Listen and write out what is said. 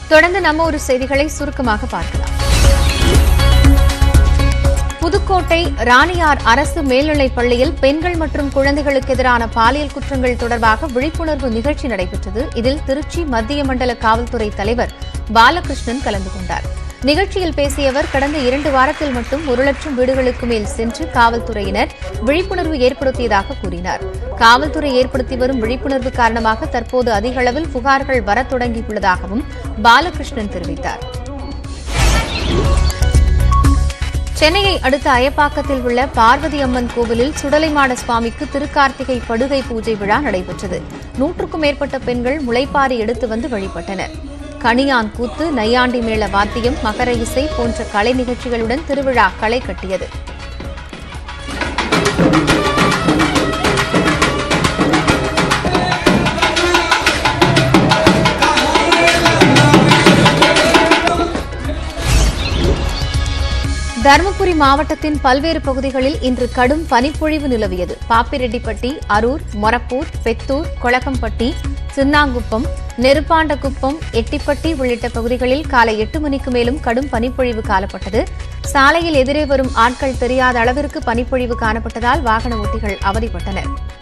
தொடர்ந்து நம்ம ஒரு செய்திகளை சுருக்கமாக பார்க்கலாம் புதுக்கோட்டை ராணியார் அரசு மேல்நிலைப் பள்ளியில் பெண்கள் மற்றும் குழந்தைகளுக்கு எதிரான பாலியல் குற்றங்கள் தொடர்பாக விழிப்புணர்வு நிகழ்ச்சி நடைபெற்றது இதில் திருச்சி மத்திய மண்டல காவல்துறை தலைவர் பாலகிருஷ்ணன் கலந்து கொண்டார் நிகழ்ச்சியில் பேசிய அவர் கடந்த இரண்டு வாரத்தில் மட்டும் ஒரு லட்சம் வீடுகளுக்கு மேல் சென்று காவல்துறையினர் விழிப்புணர்வு ஏற்படுத்தியதாக கூறினார் காவல்துறை ஏற்படுத்தி வரும் விழிப்புணர்வு காரணமாக தற்போது அதிக அளவில் புகார்கள் வரத் தொடங்கியுள்ளதாகவும் பாலகிருஷ்ணன் தெரிவித்தார் சென்னையை அடுத்த அயப்பாக்கத்தில் உள்ள பார்வதி அம்மன் கோவிலில் சுடலைமாட சுவாமிக்கு திருக்கார்த்திகை படுகை பூஜை விழா நடைபெற்றது நூற்றுக்கும் மேற்பட்ட பெண்கள் முளைப்பாரி எடுத்து வந்து வழிபட்டனர் கணியான் கூத்து நையாண்டி மேள வாத்தியம் மகர இசை போன்ற கலை நிகழ்ச்சிகளுடன் திருவிழா களை கட்டியது தருமபுரி மாவட்டத்தின் பல்வேறு பகுதிகளில் இன்று கடும் பனிப்பொழிவு நிலவியது பாப்பிரெட்டிப்பட்டி அரூர் மொரப்பூர் பெத்தூர் கொளக்கம்பட்டி சின்னாங்குப்பம் நெருப்பாண்டகுப்பம் எட்டிப்பட்டி உள்ளிட்ட பகுதிகளில் காலை எட்டு மணிக்கு மேலும் கடும் பனிப்பொழிவு காணப்பட்டது சாலையில் எதிரே வரும் ஆட்கள் தெரியாத அளவிற்கு பனிப்பொழிவு காணப்பட்டதால் வாகன ஓட்டிகள் அவதிப்பட்டனர்